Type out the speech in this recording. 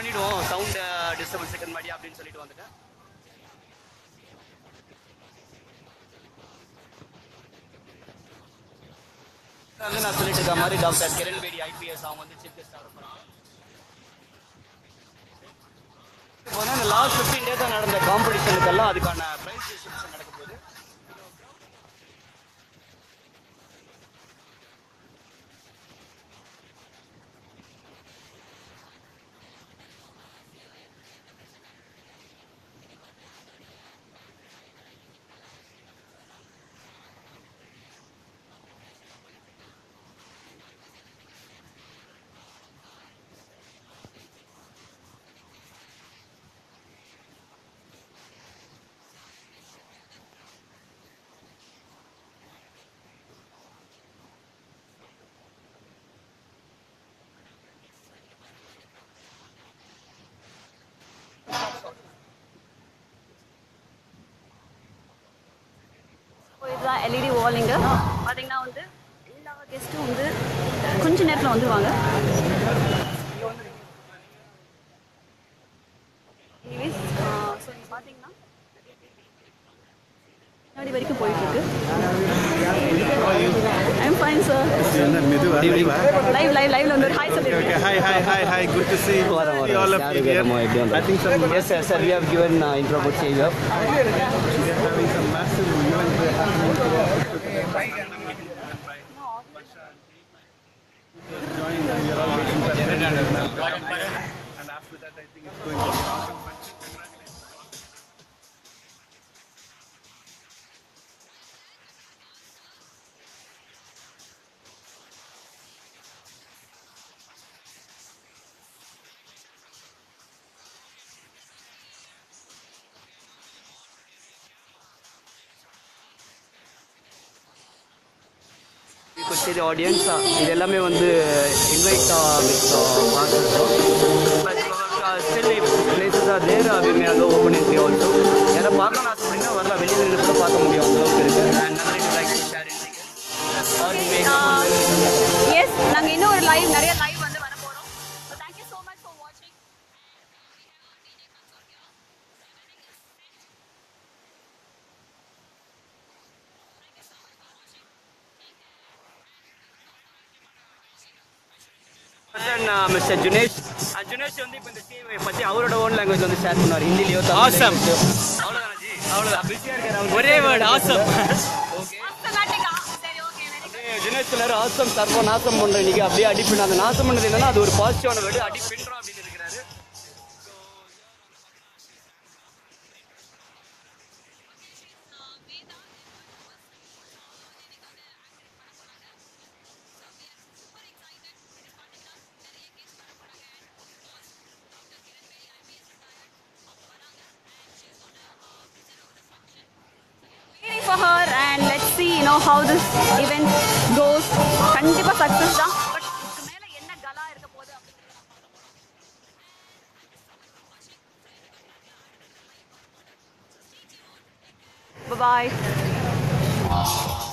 பண்ணிடுவோம் சவுண்ட் டிஸ்டர்பன்ஸுக்கு முன்னாடி அப்படின்னு சொல்லிட்டு வந்துட்டேன் வந்து நான் சொல்லிட்டு இருக்க மாதிரி டாக்டர் கிரண் பேடி ஐபிஎஸ் அவங்க வந்து சீஃப் கெஸ்ட் ஆக போறாங்க இப்போ வந்து அந்த லாஸ்ட் ஃபிஃப்டீன் டேஸாக நடந்த காம்படிஷனுக்கெல்லாம் அதுக்கான ப்ரைஸ் டிஸ்ட்ரிபியூஷன் நடக்க போகுது இப்போ இதுதான் எல்இடி வாலிங்க பார்த்தீங்கன்னா வந்து எல்லா கெஸ்ட்டும் வந்து கொஞ்ச நேரத்தில் வந்துருவாங்க எனிவேஸ் ஸோ நீங்கள் பார்த்தீங்கன்னா முன்னாடி வரைக்கும் போயிட்டு இருக்கு ஐம் ஃபைன் சார் மெதுவா மெதுவா லைவ் லைவ் லைவ்ல வந்து ஒரு ஹாய் சொல்லிருக்கேன் Hi, hi, hi, hi. Good to see வரோம், see வரோம். all of you யாருக்கு here. நம்ம எப்படி வந்தோம்? I think some Yes, sir. Sir, we have given uh, intro about Savior. we are having some massive event happening. Join and we are all waiting for And after that, I think it's going to be awesome. You could see the audience. uh, இது எல்லாமே வந்து invite uh, with uh, பார்த்துருக்கோம். But uh, still if places are there, uh, we may allow open entry also. யாரை பார்க்கணும்னு ஆசைப்பட்டீங்கன்னா வரலாம். வெளியில இருந்து கூட பார்க்க முடியும். அந்த அளவுக்கு இருக்கு. And nothing to like to share anything else. Or you may come yes நாங்கள் இன்னும் ஒரு லைவ் நிறைய லைவ் வந்து வர போகிறோம் தேங்க்யூ ஸோ மச் ஃபார் வாட்சிங் Then, uh, Mr. Junesh. Uh, Junesh வந்து இப்போ இந்த CAA பத்தி அவரோட ஓன் லாங்குவேஜ் வந்து ஷேர் பண்ணுவார் ஹிந்திலயோ Awesome. அவ்வளவுதானா ஜி அவ்வளவுதான் பிஸியா இருக்காரு அவங்க ஒரே வேர்ட் ஆசம் ஓகே கர்நாடகா சரி ஓகே வெரி குட் தினேஷ் சொல்லாரு ஆசம் சர்வ நாசம் பண்ற இன்னைக்கு அப்படியே அடிப்பின் அந்த நாசம் பண்ணது என்னன்னா அது ஒரு பாசிட்டிவான வேர்டு அடி பின்றோம் அப்படின்னு இருக்கிறாரு waiting for her and let's see you know how this event goes கண்டிப்பா சக்சஸ் தான் பட் இதுக்கு மேல என்ன கலா இருக்க போகுது பாய்